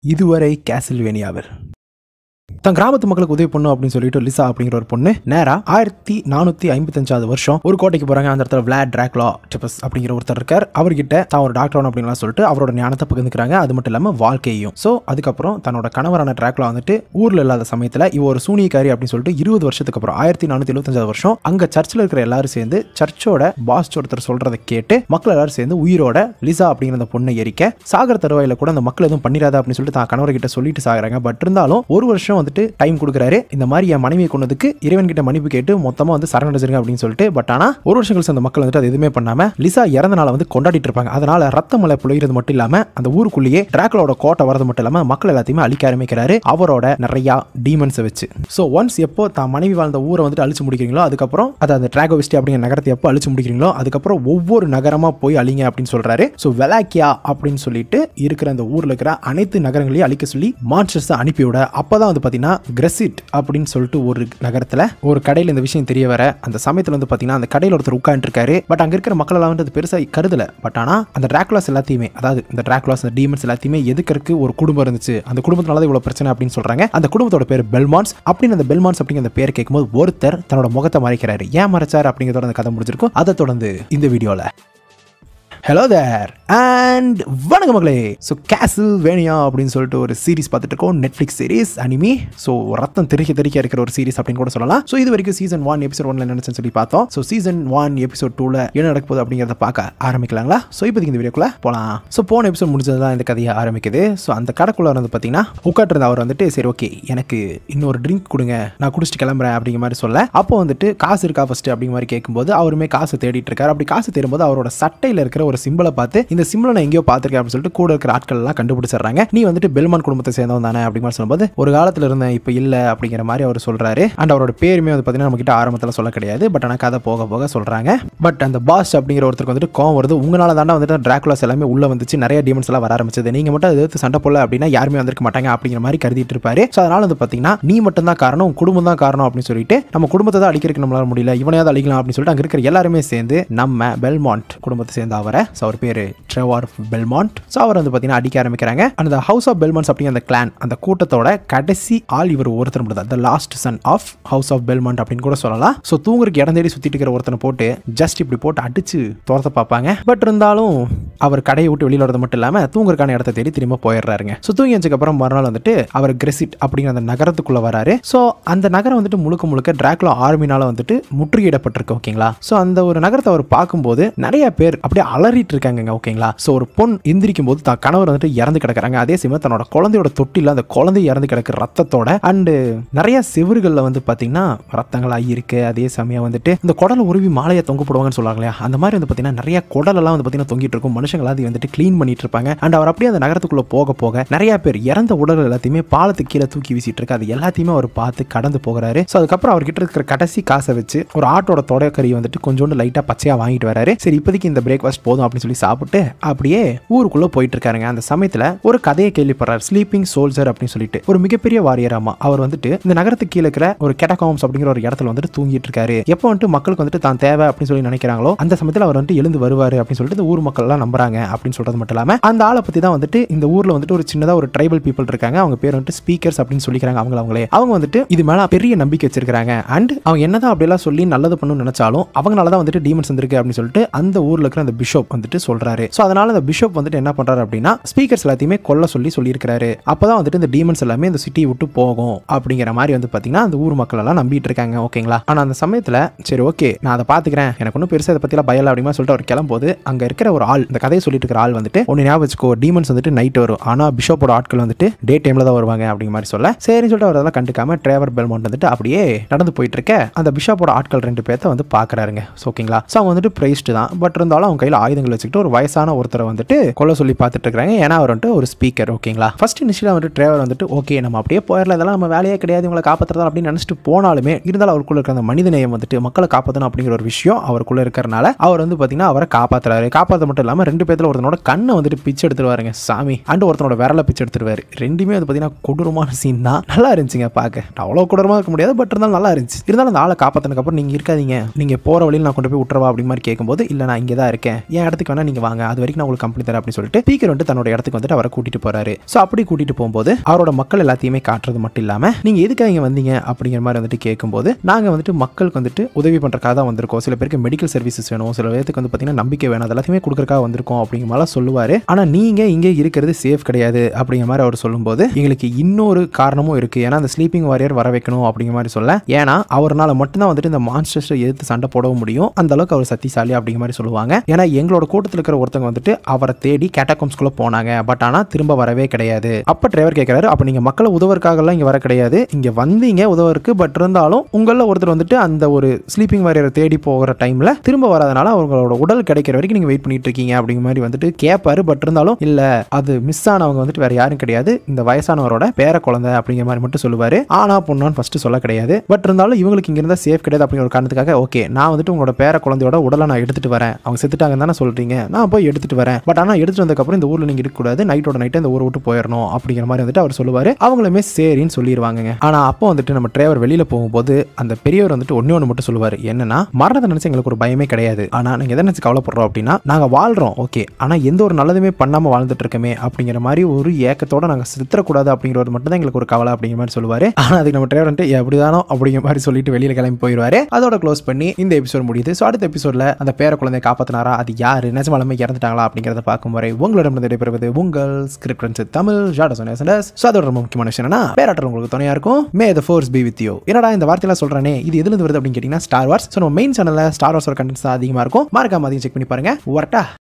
இதுவரை கேசல்வேனியாவில் தன் கிராமத்து மக்களுக்கு உதவி பண்ணும் அப்படின்னு சொல்லிட்டு லிசா அப்படிங்கிற ஒரு பொண்ணு நேரா ஆயிரத்தி நானூத்தி ஐம்பத்தஞ்சாவது வருஷம் ஒரு கோட்டைக்கு போறாங்க அந்த இடத்துல விளாட் டிராக்லா டிபஸ் அப்படிங்கிற ஒருத்தர் இருக்கார் அவர்கிட்ட தான் ஒரு டாக்டர் அப்படின்லாம் சொல்லிட்டு அவரோட ஞானத்தை பகிர்ந்துக்கிறாங்க அது மட்டும் இல்லாம வாழ்க்கையும் சோ அதுக்கப்புறம் தன்னோட கணவரான டிராக்லா வந்துட்டு ஊர்ல இல்லாத சமயத்துல இவ ஒரு சூனியக்காரி அப்படின்னு சொல்லிட்டு இருபது வருஷத்துக்கு அப்புறம் ஆயிரத்தி நானூத்தி எழுபத்தஞ்சாவது வருஷம் அங்க சர்ச்சில் இருக்கிற எல்லாரும் சேர்ந்து சர்ச்சோட பாஸ் ஒருத்தர் சொல்றதை கேட்டு மக்கள் எல்லாரும் சேர்ந்து உயிரோட லிசா அப்படிங்கிற அந்த பொண்ணை எரிக்க சாகர தருவாயில கூட அந்த மக்கள் எதுவும் பண்ணிடாத அப்படின்னு சொல்லிட்டு தான் கணவர்கிட்ட சொல்லிட்டு சாகுறாங்க பட் இருந்தாலும் ஒரு வருஷம் வந்துட்டு டைம் கொடுக்குறாரு இந்த மாதிரி என் மனைவியை கொண்டதுக்கு இறைவன் கிட்ட மன்னிப்பு கேட்டு மொத்தமா வந்து சரணடைஞ்சிருங்க அப்படின்னு சொல்லிட்டு பட் ஆனா ஒரு வருஷம் கழிச்சு அந்த மக்கள் வந்துட்டு அது எதுவுமே பண்ணாம லிசா இறந்த நாளை வந்து கொண்டாடிட்டு இருப்பாங்க அதனால ரத்த மலை புழையிறது மட்டும் இல்லாம அந்த ஊருக்குள்ளேயே டிராக்லோட கோட்டை வரது மட்டும் இல்லாம மக்கள் எல்லாத்தையுமே அழிக்க ஆரம்பிக்கிறாரு அவரோட நிறைய டீமன்ஸை வச்சு ஸோ ஒன்ஸ் எப்போ தான் மனைவி வாழ்ந்த ஊரை வந்துட்டு அழிச்சு முடிக்கிறீங்களோ அதுக்கப்புறம் அது அந்த டிராகோவிஸ்டி அப்படிங்கிற நகரத்தை எப்போ அழிச்சு முடிக்கிறீங்களோ அதுக்கப்புறம் ஒவ்வொரு நகரமா போய் அழிங்க அப்படின்னு சொல்றாரு ஸோ வெலாக்கியா அப்படின்னு சொல்லிட்டு இருக்கிற அந்த ஊர்ல இருக்கிற அனைத்து நகரங்களையும் அழிக்க சொல்லி மான்ஸ்டர்ஸ் அனுப்பிவிட அப்பதான் வந்து பாத்தீங்கன்னா கிரெசிட் அப்படின்னு சொல்லிட்டு ஒரு நகரத்துல ஒரு கடையில் இந்த விஷயம் தெரிய வர அந்த சமயத்துல வந்து பாத்தீங்கன்னா அந்த கடையில் ஒருத்தர் உட்காந்துருக்காரு பட் அங்க இருக்கிற மக்கள் எல்லாம் வந்து அது பெருசா கருதல பட் ஆனா அந்த டிராகுலாஸ் எல்லாத்தையுமே அதாவது இந்த டிராகுலாஸ் அந்த டீமன்ஸ் எல்லாத்தையுமே எதுக்கறக்கு ஒரு குடும்பம் இருந்துச்சு அந்த குடும்பத்தினால தான் இவ்வளவு பிரச்சனை அப்படின்னு சொல்றாங்க அந்த குடும்பத்தோட பேர் பெல்மான்ஸ் அப்படின்னு அந்த பெல்மான்ஸ் அப்படிங்கிற அந்த பேர் கேட்கும்போது ஒருத்தர் தன்னோட முகத்தை மறைக்கிறாரு ஏன் மறைச்சார் அப்படிங்கிறதோட அந்த கதை முடிஞ்சிருக்கும் அதை தொடர்ந்து இந்த வீடியோல ஹலோ தேர் அண்ட் வணக்கம் மக்களே ஸோ கேசல் வேணியா அப்படின்னு சொல்லிட்டு ஒரு சீரிஸ் பார்த்துட்டு இருக்கோம் நெட்ஃப்ளிக்ஸ் சீரிஸ் அனிமி ஸோ ரத்தம் தெறிக்க தெறிக்க இருக்கிற ஒரு சீரிஸ் அப்படின்னு கூட சொல்லலாம் ஸோ இது வரைக்கும் சீசன் ஒன் எபிசோட் ஒன்ல நினைச்சேன்னு சொல்லி பார்த்தோம் ஸோ சீசன் ஒன் எபிசோட் டூல என்ன நடக்க போகுது அப்படிங்கிறத பார்க்க ஆரம்பிக்கலாங்களா ஸோ இப்போதைக்கு இந்த வீடியோக்குள்ள போகலாம் ஸோ போன எபிசோட் முடிஞ்சது தான் இந்த கதையை ஆரம்பிக்குது ஸோ அந்த கடைக்குள்ள வந்து பார்த்தீங்கன்னா உட்காட்டுருந்த அவர் வந்துட்டு சரி ஓகே எனக்கு இன்னொரு ட்ரிங்க் கொடுங்க நான் குடிச்சிட்டு கிளம்புறேன் அப்படிங்கிற மாதிரி சொல்ல அப்போ வந்துட்டு காசு இருக்கா ஃபர்ஸ்ட் அப்படிங்கிற மாதிரி கேட்கும்போது அவருமே காசு தேடிட்டு இருக்காரு அப்படி காசு தேடும்போது அவரோட சட்டையில் இருக்கிற ஒரு சிம்பிளை பார்த்து இந்த சிம்பிளை நான் எங்கேயோ பார்த்துருக்கேன் அப்படின்னு சொல்லிட்டு கூட இருக்கிற ஆட்கள் எல்லாம் கண்டுபிடிச்சிடுறாங்க நீ வந்துட்டு பெல்மான் குடும்பத்தை சேர்ந்தவன் தானே அப்படிங்கிற மாதிரி சொல்லும்போது ஒரு காலத்தில் இருந்தேன் இப்போ இல்லை அப்படிங்கிற மாதிரி அவர் சொல்றாரு அண்ட் அவரோட பேருமே வந்து பார்த்தீங்கன்னா நம்ம கிட்ட ஆரம்பத்தில் சொல்ல கிடையாது பட் ஆனால் கதை போக போக சொல்றாங்க பட் அந்த பாஸ் அப்படிங்கிற ஒருத்தருக்கு வந்துட்டு கோவம் வருது உங்களால தாண்டா வந்துட்டு டிராகுலாஸ் எல்லாமே உள்ள வந்துச்சு நிறைய டீமன்ஸ் எல்லாம் வர ஆரம்பிச்சது நீங்க மட்டும் அதை எதிர்த்து சண்டை போடல அப்படின்னா யாருமே வந்திருக்க மாட்டாங்க அப்படிங்கிற மாதிரி கருதிட்டு இருப்பாரு ஸோ அதனால வந்து பார்த்தீங்கன்னா நீ மட்டும் தான் காரணம் உன் குடும்பம் தான் காரணம் அப்படின்னு சொல்லிட்டு நம்ம குடும்பத்தை தான் அழிக்கிறதுக்கு நம்மளால முடியல இவனையாவது அழிக்கலாம் அப்படின்னு சொல்லிட்டு அங்க இருக்கிற எல்லாருமே சேர்ந்து நம்ம பெல்மாண்ட் குடும்பத்தை சேர்ந்த அவரை ஸோ அவர் பேரு ட்ரெவார் பெல்மாண்ட் ஸோ அவர் வந்து பார்த்தீங்கன்னா அடிக்க ஆரம்பிக்கிறாங்க அந்த ஹவுஸ் ஆஃப் பெல்மான்ஸ் அப்படிங்கிற அந்த கிளான் அந்த கூட்டத்தோட கடைசி ஆள் இவர் ஒருத்தர் மட்டும் தான் the last son of house of Belmont அப்படின்னு கூட சொல்லலாம் ஸோ தூங்குறதுக்கு இடம் தேடி சுத்திட்டு இருக்கிற ஒருத்தனை போட்டு ஜஸ்ட் இப்படி போட்டு அடிச்சு துரத்த பார்ப்பாங்க பட் இருந்தாலும் அவர் கடையை விட்டு வெளியில் வரது மட்டும் இல்லாமல் தூங்குறதுக்கான இடத்த தேடி திரும்ப போயிடுறாருங்க ஸோ தூங்கி வச்சதுக்கு அப்புறம் மறுநாள் வந்துட்டு அவர் கிரெசிட் அப்படிங்கிற அந்த நகரத்துக்குள்ள வராரு ஸோ அந்த நகரம் வந்துட்டு முழுக்க முழுக்க டிராகுலா ஆர்மினால வந்துட்டு முற்றுகையிடப்பட்டிருக்கு ஓகேங்களா ஸோ அந்த ஒரு நகரத்தை அவர் பார்க்கும்போது நிறைய பேர் அப்படியே அலறிட்டு இருக்காங்க ஓகேங்களா ஸோ ஒரு பொன் எந்திரிக்கும் போது தான் கணவர் வந்துட்டு இறந்து கிடக்குறாங்க அதே சமயம் தன்னோட குழந்தையோட தொட்டில அந்த குழந்தை இறந்து கிடக்கு ரத்தத்தோட அண்டு நிறைய செவறுகளில் வந்து பார்த்தீங்கன்னா ரத்தங்கள் ஆகியிருக்கு அதே சமயம் வந்துட்டு இந்த குடலை உருவி மாலையை தொங்க போடுவாங்கன்னு சொல்லுவாங்க இல்லையா அந்த மாதிரி வந்து பார்த்தீங்கன்னா நிறைய குடலெல்லாம் வந்து பார்த்தீங்கன்னா தொங்கிட்டு இருக்கும் மனுஷங்களா அது வந்துட்டு க்ளீன் பண்ணிட்டு இருப்பாங்க அண்ட் அவர் அப்படியே அந்த நகரத்துக்குள்ள போக போக நிறைய பேர் இறந்த உடல்கள் எல்லாத்தையுமே பாலத்துக்கு கீழே தூக்கி வீசிட்டு இருக்கு அது எல்லாத்தையுமே அவர் பார்த்து கடந்து போகிறாரு ஸோ அதுக்கப்புறம் அவர்கிட்ட இருக்கிற கடைசி காசை வச்சு ஒரு ஆட்டோட தொடக்கறி வந்துட்டு கொஞ்சோண்டு லைட்டாக பச்சையாக வாங்கிட்டு வராரு சரி இப்போதைக்கு இந்த பிரேக்ஃபாஸ்ட் போதும் அப்படின்னு சொல்லி சாப்பிட்டு அப்படியே ஊருக்குள்ள போயிட்டு இருக்காருங்க அந்த சமயத்துல ஒரு கதையை கேள்விப்படுறாரு ஸ்லீப்பிங் சோல்ஜர் அப்படின்னு சொல்லிட்டு ஒரு மிகப்பெரிய வாரியர் ஆமா அவர் வந்துட்டு இந்த நகரத்துக்கு கீழே இருக்கிற ஒரு கெட்டகாம்ஸ் அப்படிங்கிற ஒரு இடத்துல வந்துட்டு தூங்கிட்டு இருக்காரு எப்போ வந்துட்டு மக்களுக்கு வந்துட்டு தான் தேவை அப்படின்னு சொல்லி நினைக்கிறாங்களோ அந்த சமயத்தில் அவர் வந்துட்டு எழுந்து வருவாரு அப்படின்னு சொல்லிட்டு இந்த ஊர் மக்கள் எல்லாம் நம்புறாங்க அப்படின்னு சொல்றது மட்டும் இல்லாம அந்த ஆளை பத்தி தான் வந்துட்டு இந்த ஊர்ல வந்துட்டு ஒரு சின்னதா ஒரு ட்ரைபல் பீப்புள் இருக்காங்க அவங்க பேர் வந்துட்டு ஸ்பீக்கர்ஸ் அப்படின்னு சொல்லிக்கிறாங்க அவங்கள அவங்களே அவங்க வந்துட்டு இது மேல பெரிய நம்பிக்கை வச்சிருக்காங்க அண்ட் அவங்க என்னதான் அப்படியெல்லாம் சொல்லி நல்லது பண்ணணும்னு நினைச்சாலும் அவங்களால தான் வந்துட்டு டீமன்ஸ் வந்திருக்கு அப்படின்னு சொல்லிட்டு அந்த ஊர்ல இருக்கிற அந்த பிஷப் வந்துட்டு சொல்றாரு ஸோ அதனால அந்த பிஷப் வந்துட்டு என்ன பண்றாரு அப்படின்னா ஸ்பீக்கர்ஸ் எல்லாத்தையுமே கொல்ல சொல்லி சொல்லியிருக்காரு அப்பதான் வந்துட்டு இந்த டீமன்ஸ் எல்லாமே இந்த சிட்டியை விட்டு போகும் அப்படிங்கிற மாதிரி வந்து பாத்தீங்கன்னா அந்த ஊர் மக்கள் எல்லாம் நம்பிட்டு இருக்காங்க ஓகேங்களா ஆனா அந்த சமயத்துல சரி ஓகே நான் அதை பாத்துக்கிறேன் எனக்கு ஒன்றும் பெருசா இதை பத்திலாம் பயல அப்படிமா சொல்லிட்டு அவர் கிளம்போது அங்க இருக்கிற ஒரு ஆள் இந்த கதையை சொல்லிட்டு இருக்கிற ஆள் வந்துட்டு ஒன்னு ஞாபகம் வச்சுக்கோ டீமன்ஸ் வந்துட்டு நைட் வரும் ஆனா பிஷப்போட ஆட்கள் வந்துட்டு டே டைம்ல தான் வருவாங்க அப்படிங்கிற மாதிரி சொல்ல சரின்னு சொல்லிட்டு அவர் அதெல்லாம் கண்டுக்காம டிரைவர் பெல்மௌண்ட் வந்துட்டு அப்படியே நடந்து போயிட்டு இருக்க அந்த பிஷப்போட ஆட்கள் ரெண்டு பேர்த்த வந்து பாக்குறாருங்க So, ஓகேங்களா ஸோ அவங்க வந்துட்டு பிரைஸ்டு தான் பட் இருந்தாலும் அவங்க கையில் ஆயுதங்கள் வச்சுக்கிட்டு ஒரு வயசான ஒருத்தரை வந்துட்டு கொல்ல சொல்லி பார்த்துட்டு இருக்காங்க ஏன்னா அவர் வந்துட்டு ஒரு ஸ்பீக்கர் ஓகேங்களா ஃபர்ஸ்ட் இனிஷியலாக வந்துட்டு டிரைவர் வந்துட்டு ஓகே நம்ம அப்படியே போயிடல இதெல்லாம் நம்ம வேலையே கிடையாது இவங்களை காப்பாற்றுறதா அப்படின்னு நினச்சிட்டு போனாலுமே இருந்தாலும் அவருக்குள்ள இருக்கிற அந்த மனிதநேயம் வந்துட்டு மக்களை காப்பாற்றணும் அப்படிங்கிற ஒரு விஷயம் அவருக்குள்ள இருக்கிறனால அவர் வந்து பார்த்தீங்கன்னா அவரை காப்பாற்றுறாரு காப்பாற்ற மட்டும் இல்லாமல் ரெண்டு பேர்த்துல ஒருத்தனோட கண்ணை வந்துட்டு பிச்சு எடுத்துருவாருங்க சாமி அண்ட் ஒருத்தனோட விரலை பிச்சு எடுத்துருவாரு ரெண்டுமே வந்து பார்த்தீங்கன்னா கொடூரமான சீன் தான் நல்லா இருந்துச்சுங்க பார்க்க அவ்வளோ கொடூரமாக இருக்க முடியாது பட் இருந்தாலும் நல்லா இருந்துச்சு இருந்தாலும் அந்த ஆளை காப்பாற்றினதுக்கு அப்புறம் நீங்கள் இருக்காதீங்க நீங்கள் போகிற வழியில் நான் கொண்டு போய் விட்டுறவா அப்படி மாதிரி கேட்கும்போது இல்லை நான் இங்கே தான் இருக்கேன் ஏன் இடத்துக்கு வேணா நீங்க வாங்க அது வரைக்கும் நான் உங்களுக்கு கம்பெனி தரேன் அப்படின்னு சொல்லிட்டு ஸ்பீக்கர் வந்துட்டு தன்னோட இடத்துக்கு வந்துட்டு அவரை கூட்டிட்டு போறாரு ஸோ அப்படி கூட்டிட்டு போகும்போது அவரோட மக்கள் எல்லாத்தையுமே காட்டுறது மட்டும் இல்லாம நீங்க எதுக்காக இங்க வந்தீங்க அப்படிங்கிற மாதிரி வந்துட்டு கேட்கும்போது நாங்க வந்துட்டு மக்களுக்கு வந்துட்டு உதவி பண்றதுக்காக தான் வந்திருக்கோம் சில பேருக்கு மெடிக்கல் சர்வீசஸ் வேணும் சில பேருக்கு வந்து பாத்தீங்கன்னா நம்பிக்கை வேணும் அது எல்லாத்தையுமே கொடுக்கறக்காக வந்திருக்கோம் அப்படிங்கிற மாதிரி சொல்லுவாரு ஆனா நீங்க இங்கே இருக்கிறது சேஃப் கிடையாது அப்படிங்கிற மாதிரி அவர் சொல்லும்போது எங்களுக்கு இன்னொரு காரணமும் இருக்கு ஏன்னா அந்த ஸ்லீப்பிங் வாரியர் வர வைக்கணும் அப்படிங்கிற மாதிரி சொல்ல ஏன்னா அவரால் மட்டும்தான் வந்துட்டு இந்த மான்ஸ்டர்ஸை எதிர்த்து சண்டை போடவும் முடியும் அந்த அளவுக்கு அவர் சக்திசாலி அப்படிங்கிற மாதிரி சொல்லுவாங்க ஏன்னா எங்களோட கூட்டத்தில் இருக்கிற ஒருத்தவங்க வந்துட்டு அவரை தேடி கேட்டாகம்ஸ்குள்ள போனாங்க பட் ஆனா திரும்ப வரவே கிடையாது அப்ப டிரைவர் கேட்கிறாரு அப்ப நீங்க மக்களை உதவறதுக்காகலாம் இங்க வர கிடையாது இங்க வந்தீங்க உதவருக்கு பட் இருந்தாலும் உங்கள ஒருத்தர் வந்துட்டு அந்த ஒரு ஸ்லீப்பிங் வாரியரை தேடி போகிற டைம்ல திரும்ப வராதனால அவங்களோட உடல் கிடைக்கிற வரைக்கும் நீங்க வெயிட் பண்ணிட்டு இருக்கீங்க அப்படிங்கிற மாதிரி வந்துட்டு கேட்பாரு பட் இருந்தாலும் இல்ல அது மிஸ் ஆனவங்க வந்துட்டு வேற யாரும் கிடையாது இந்த வயசானவரோட பேர குழந்தை அப்படிங்கிற மாதிரி மட்டும் சொல்லுவாரு ஆனா பொண்ணான்னு ஃபர்ஸ்ட் சொல்ல கிடையாது பட் இருந்தாலும் இவங்களுக்கு இங்க இருந்தா சேஃப் கிடையாது அப்படிங்கிற ஒரு காரணத்துக்காக ஓகே நான் வந்துட்டு உங்களோட பேர குழந்தையோட உடலை நான் எடுத்துட்டு வரேன் அவங்க செத்துட்டாங்கன்னு தானே சொல்றீங்க நான் போய் எடுத்துட்டு வரேன் பட் ஆனா எடுத்துட்டு வந்ததுக்கப்புறம் இந்த ஊர்ல நீங்க இருக்கக்கூடாது நைட்டோட நைட்டு இந்த ஊரை விட்டு போயிடணும் அப்படிங்கிற மாதிரி வந்துட்டு அவர் சொல்லுவாரு அவங்களுமே சரின்னு சொல்லிடுவாங்க ஆனா அப்போ வந்துட்டு நம்ம டிரைவர் வெளியில போகும்போது அந்த பெரியவர் வந்துட்டு ஒன்னே ஒன்று மட்டும் சொல்லுவாரு என்னன்னா மரணத்தை நினைச்சு எங்களுக்கு ஒரு பயமே கிடையாது ஆனா நாங்க எதை நினைச்சு கவலைப்படுறோம் அப்படின்னா நாங்க வாழ்றோம் ஓகே ஆனா எந்த ஒரு நல்லதுமே பண்ணாம வாழ்ந்துட்டு இருக்கமே அப்படிங்கிற மாதிரி ஒரு ஏக்கத்தோட நாங்க சித்திரக்கூடாது அப்படிங்கிறது மட்டும் தான் எங்களுக்கு ஒரு கவலை அப்படிங்கிற மாதிரி சொல்லுவாரு ஆனா அதுக்கு நம்ம டிரைவர் வந்துட்டு எப்படிதானோ அப்படிங்கிற மாதிரி சொல்லிட்டு வெளியில கிளம்பி போயிடுவாரு அதோட க்ளோஸ் பண்ணி இந்த எபிசோட் முடியுது ஸோ அடுத்த எபிசோட்ல அந்த பேர குழந்தைய காப்பாத்தினாரா அது யாரு நிஜமாலுமே இறந்துட்டாங்களா அப்படிங்கிறத பார்க்கும் வரை உங்களிடம் விடைபெறுவது உங்கள் ஸ்கிரிப்ட் தமிழ் ஷாடோஸ் ஸோ அதோட ரொம்ப முக்கியமான விஷயம் என்னன்னா பேராட்டர் உங்களுக்கு துணையா இருக்கும் may the force be with you என்னடா இந்த வார்த்தையெல்லாம் சொல்றேனே இது எதுல இருந்து வருது அப்படின்னு கேட்டீங்கன்னா ஸ்டார் வார்ஸ் ஸோ நம்ம மெயின் சேனல்ல ஸ்டார் வார்ஸோட கண்டென்ட்ஸ் தான் அதிகமா இருக்கும் மறக்காம அதையும் செக் பண்ணி பாருங்க வரட்டா